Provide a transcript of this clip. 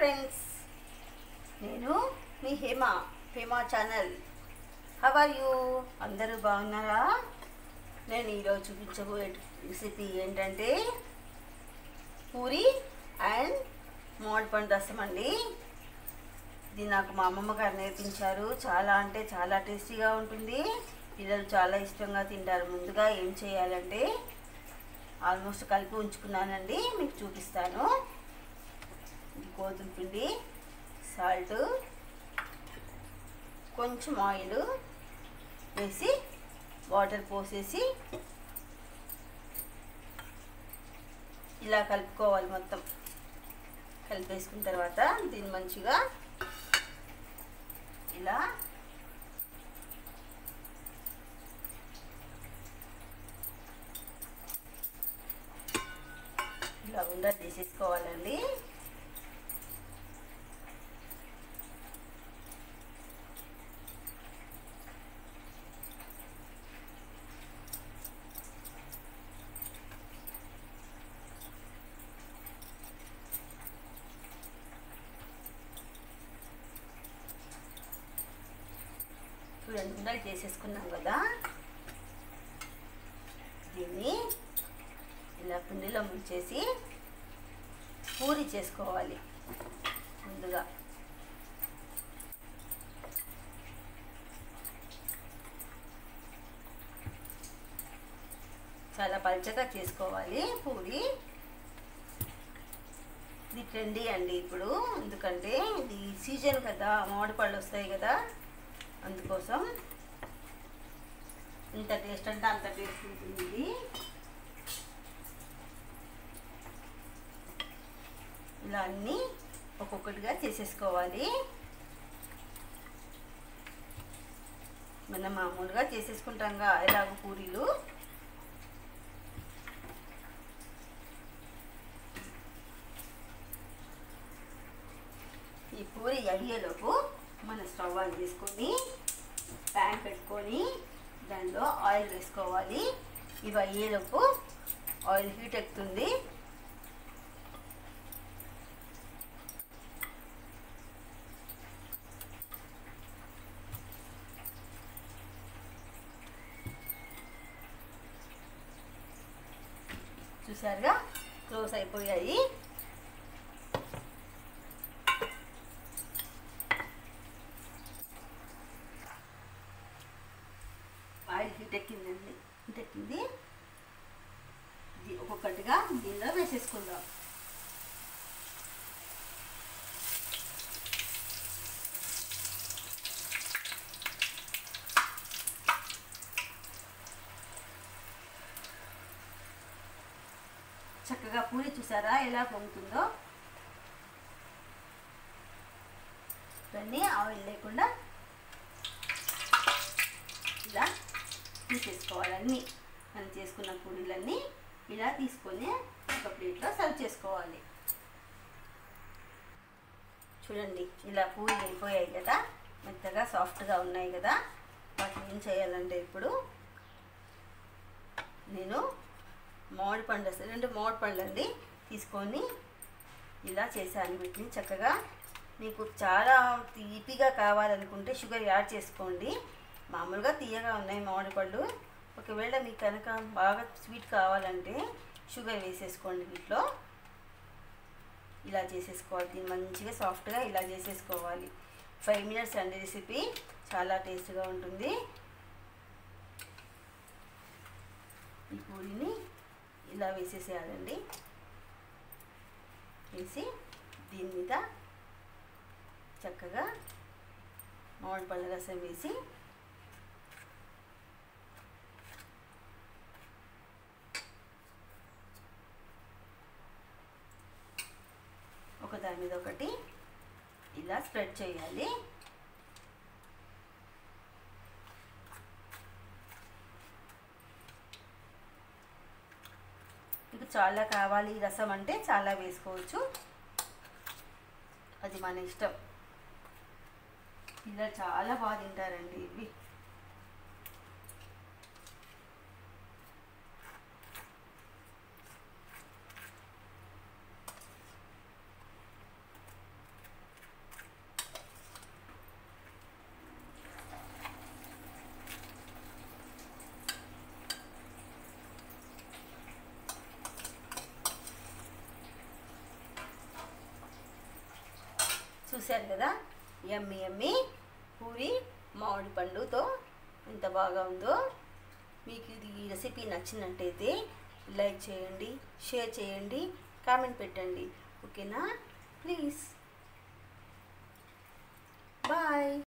friends నేను మీ Hema Hema channel how are you అందరూ బాగున్నారా నేను ఈరోజు చూపించబోయే రెసిపీ ఏంటంటే పూరి అండ్ మామిడి పండు రసం అండి ఇది నాకు మా అమ్మమ్మ గారు నేర్పించారు చాలా అంటే చాలా టేస్టీగా ఉంటుంది పిల్లలు చాలా ఇష్టంగా తింటారు ముందుగా ఏం చేయాలంటే ఆల్మోస్ట్ కలిపి ఉంచుకున్నానండి మీకు చూపిస్తాను ఇది గోధుమ పిండి సాల్ట్ కొంచెం ఆయిల్ వేసి వాటర్ పోసేసి ఇలా కలుపుకోవాలి మొత్తం కలిపేసుకున్న తర్వాత దీన్ని మంచిగా ఇలా ఇలా ఉండ తీసేసుకోవాలండి చూడండి ఉండలు చేసేసుకున్నాం కదా దీన్ని ఇలా పిండిలో ముంచేసి పూరి చేసుకోవాలి ముందుగా చాలా పల్చగా చేసుకోవాలి పూరి ఇది ట్రెండీ అండి ఇప్పుడు ఎందుకంటే ఇది సీజన్ కదా మామిడి పళ్ళు వస్తాయి కదా అందుకోసం ఇంత టేస్ట్ అంటే అంత టేస్ట్ ఉంటుంది ఇది ఇలా అన్నీ ఒక్కొక్కటిగా చేసేసుకోవాలి మనం మామూలుగా చేసేసుకుంటాంగా ఎలాగ పూరీలు ఈ పూరి అయ్యేలోపు మన స్టవ్ ఆన్ చేసుకొని ప్యాన్ పెట్టుకొని దానిలో ఆయిల్ వేసుకోవాలి ఇవి అయ్యేలోపు ఆయిల్ హీట్ ఎక్కుతుంది చూసారుగా క్లోజ్ అయిపోయాయి ఆయిల్ హీట్ ఎక్కిందండి హీట్ ఎక్కింది ఇది ఒక్కొక్కటిగా దీనిలో వేసేసుకుందాం చక్కగా పూరి చూసారా ఎలా పొంగుతుందో ఇవన్నీ ఆయిల్ లేకుండా ఇలా తీసేసుకోవాలన్నీ మనం చేసుకున్న పూరీలన్నీ ఇలా తీసుకొని ఒక ప్లేట్లో సర్వ్ చేసుకోవాలి చూడండి ఇలా పూరి అయిపోయాయి కదా మెత్తగా సాఫ్ట్గా ఉన్నాయి కదా వాటిని ఏం చేయాలంటే ఇప్పుడు నేను మామిడి పండు వస్తుంది రెండు మామిడి పండ్లు అండి తీసుకొని ఇలా చేశాను వీటిని చక్కగా మీకు చాలా తీపిగా కావాలనుకుంటే షుగర్ యాడ్ చేసుకోండి మామూలుగా తీయగా ఉన్నాయి మామిడి పళ్ళు ఒకవేళ మీకు కనుక బాగా స్వీట్ కావాలంటే షుగర్ వేసేసుకోండి వీటిలో ఇలా చేసేసుకోవాలి దీన్ని మంచిగా సాఫ్ట్గా ఇలా చేసేసుకోవాలి ఫైవ్ మినిట్స్ అండి రెసిపీ చాలా టేస్ట్గా ఉంటుంది ఈ పూరిని ఇలా వేసేసేయాలండి వేసి దీని మీద చక్కగా మామిడి పళ్ళ రసం వేసి ఒక దాని మీద ఒకటి ఇలా స్ప్రెడ్ చేయాలి మీకు చాలా కావాలి రసం అంటే చాలా వేసుకోవచ్చు అది మన ఇష్టం పిల్లలు చాలా బాగా తింటారండి ఇవి చూశారు కదా ఎమ్మి ఎమ్మి పూరి మామిడి పండుతో ఎంత బాగా ఉందో మీకు ఇది ఈ రెసిపీ నచ్చినట్టయితే లైక్ చేయండి షేర్ చేయండి కామెంట్ పెట్టండి ఓకేనా ప్లీజ్ బాయ్